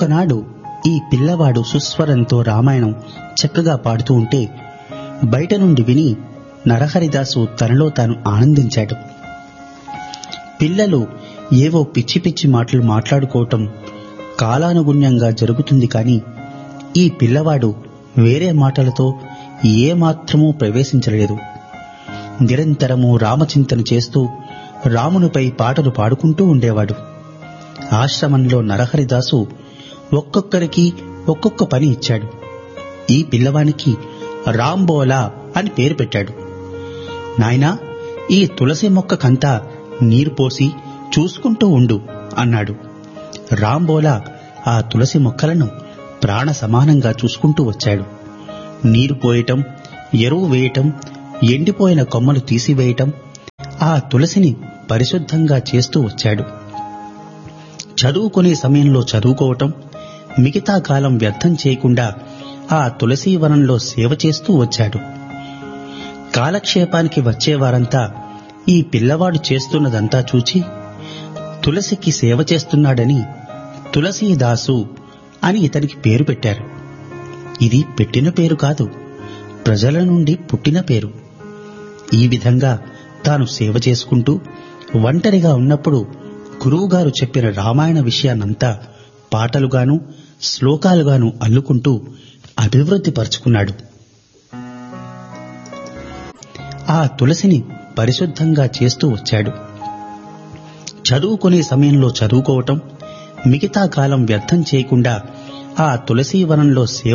ఒకనాడు ఈ పిల్లవాడు సుస్వరంతో రామాయణం చక్కగా పాడుతూ ఉంటే బయట నుండి విని నరహరిదాసు తనలో తాను ఆనందించాడు పిల్లలు ఏవో పిచ్చి పిచ్చి మాటలు మాట్లాడుకోవటం కాలానుగుణ్యంగా జరుగుతుంది కానీ ఈ పిల్లవాడు వేరే మాటలతో ఏ మాత్రమూ ప్రవేశించలేదు నిరంతరము రామచింతన చేస్తూ రామునిపై పాటలు పాడుకుంటూ ఉండేవాడు ఆశ్రమంలో నరహరిదాసు ఒక్కొక్కరికి ఒక్కొక్క పని ఇచ్చాడు ఈ పిల్లవానికి రాంబోలా అని పేరు పెట్టాడు నాయనా ఈ తులసి మొక్కకంతా నీరు పోసి చూసుకుంటూ ఉండు అన్నాడు రాంబోలా ఆ తులసి మొక్కలను ప్రాణ సమానంగా చూసుకుంటూ వచ్చాడు నీరు పోయటం ఎరువు వేయటం ఎండిపోయిన కొమ్మలు తీసివేయటం ఆ తులసిని పరిశుద్ధంగా చేస్తూ వచ్చాడు చదువుకునే సమయంలో చదువుకోవటం మిగతా కాలం వ్యర్థం చేయకుండా ఆ తులసీ వనంలో సేవ చేస్తూ వచ్చాడు కాలక్షేపానికి వచ్చేవారంతా ఈ పిల్లవాడు చేస్తున్నదంతా చూచి తులసికి సేవ చేస్తున్నాడని తులసీదాసు అని ఇతనికి పేరు పెట్టారు ఇది పెట్టిన పేరు కాదు ప్రజల నుండి పుట్టిన పేరు ఈ విధంగా తాను సేవ చేసుకుంటూ ఒంటరిగా ఉన్నప్పుడు గురువుగారు చెప్పిన రామాయణ విషయాన్నంతా పాటలుగాను శ్లోకాలుగాను అల్లుకుంటూ అభివృద్ధి పరుచుకున్నాడు ఆ తులసిని పరిశుద్ధంగా చేస్తూ వచ్చాడు చదువుకునే సమయంలో చదువుకోవటం మిగతా కాలం వ్యర్థం చేయకుండా ఆ తులసీ వనంలో సేవ